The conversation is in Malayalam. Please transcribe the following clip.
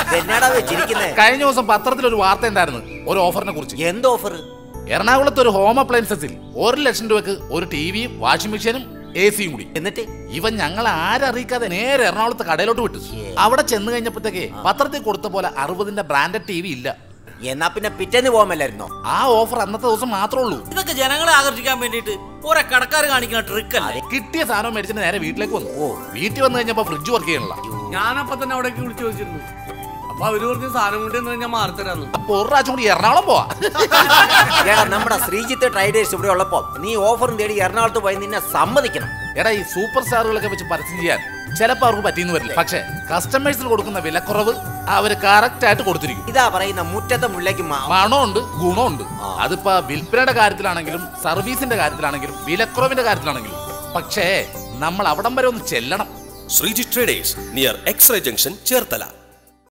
എന്നാടാ വെച്ചിരിക്കുന്നേ കഴിഞ്ഞ ദിവസം പത്രത്തിൽ ഒരു വാർത്ത ഉണ്ടായിരുന്നു ഒരു ഓഫറിനെ കുറിച്ച് എന്ത് ഓഫർ എറണാകുളത്ത് ഒരു ഹോം അപ്ലയൻസസിൽ ഒരു ലക്ഷം രൂപക്ക് ഒരു ടിവിയും വാഷിംഗ് മെഷീനും എ സിയും കൂടി എന്നിട്ട് ഇവൻ ഞങ്ങൾ ആരറിയിക്കാതെ നേരെ എറണാകുളത്ത് കടയിലോട്ട് വിട്ടു അവിടെ ചെന്ന് കഴിഞ്ഞപ്പോഴത്തേക്ക് പത്രത്തിൽ കൊടുത്ത പോലെ അറുപതിന്റെ ബ്രാൻഡഡ് ടി വി ഇല്ല എന്നാ പിന്നെ പിറ്റേന്ന് പോകാമല്ലായിരുന്നോ ആ ഓഫർ അന്നത്തെ ദിവസം മാത്രമേ ഉള്ളൂ ഇതൊക്കെ ജനങ്ങളെ ആകർഷിക്കാൻ വേണ്ടിയിട്ട് കുറെ കടക്കാർ കാണിക്കുന്ന ട്രിക്കല്ലേ കിട്ടിയ സാധനം മേടിച്ചിട്ട് നേരെ വീട്ടിലേക്ക് വന്നു ഓ. വീട്ടിൽ വന്നു കഴിഞ്ഞപ്പോ ഫ്രിഡ്ജ് വർക്ക് ചെയ്യണില്ല ഞാനപ്പോ തന്നെ അവിടേക്ക് വിളിച്ചു ചോദിച്ചിരുന്നു അപ്പൊ അവര് പറഞ്ഞ സാധനം കൊണ്ട് എന്ന് ഞാൻ മാറിത്തരാന്ന് അപ്പൊ ഒരു പ്രാവശ്യം കൂടി എറണാകുളം പോവാ എടാ നമ്മുടെ ശ്രീജിത്ത് ട്രൈഡേഴ്സ് ഇവിടെ ഉള്ളപ്പോ നീ ഓഫറും തേടി എറണാകുളത്ത് പോയി നിന്നെ സമ്മതിക്കണം എടാ ഈ സൂപ്പർ സ്റ്റാറുകളൊക്കെ വെച്ച് പരസ്യം ചെയ്യാൻ ചിലപ്പോ അവർക്ക് പറ്റിയെന്ന് വരില്ല പക്ഷേ കസ്റ്റമേഴ്സിന് കൊടുക്കുന്ന വിലക്കുറവ് അവര് കറക്റ്റ് ആയിട്ട് കൊടുത്തിരിക്കും ഇതാ പറയുന്ന മുറ്റത്തെ മുല്ലയ്ക്ക് മാ- മണമുണ്ട് ഗുണമുണ്ട് അതിപ്പോ വിൽപ്പനയുടെ കാര്യത്തിലാണെങ്കിലും സർവീസിന്റെ കാര്യത്തിലാണെങ്കിലും വിലക്കുറവിന്റെ കാര്യത്തിലാണെങ്കിലും പക്ഷേ നമ്മൾ അവിടം വരെ ഒന്ന് ചെല്ലണം Sreeji traders near x ray junction Cherthala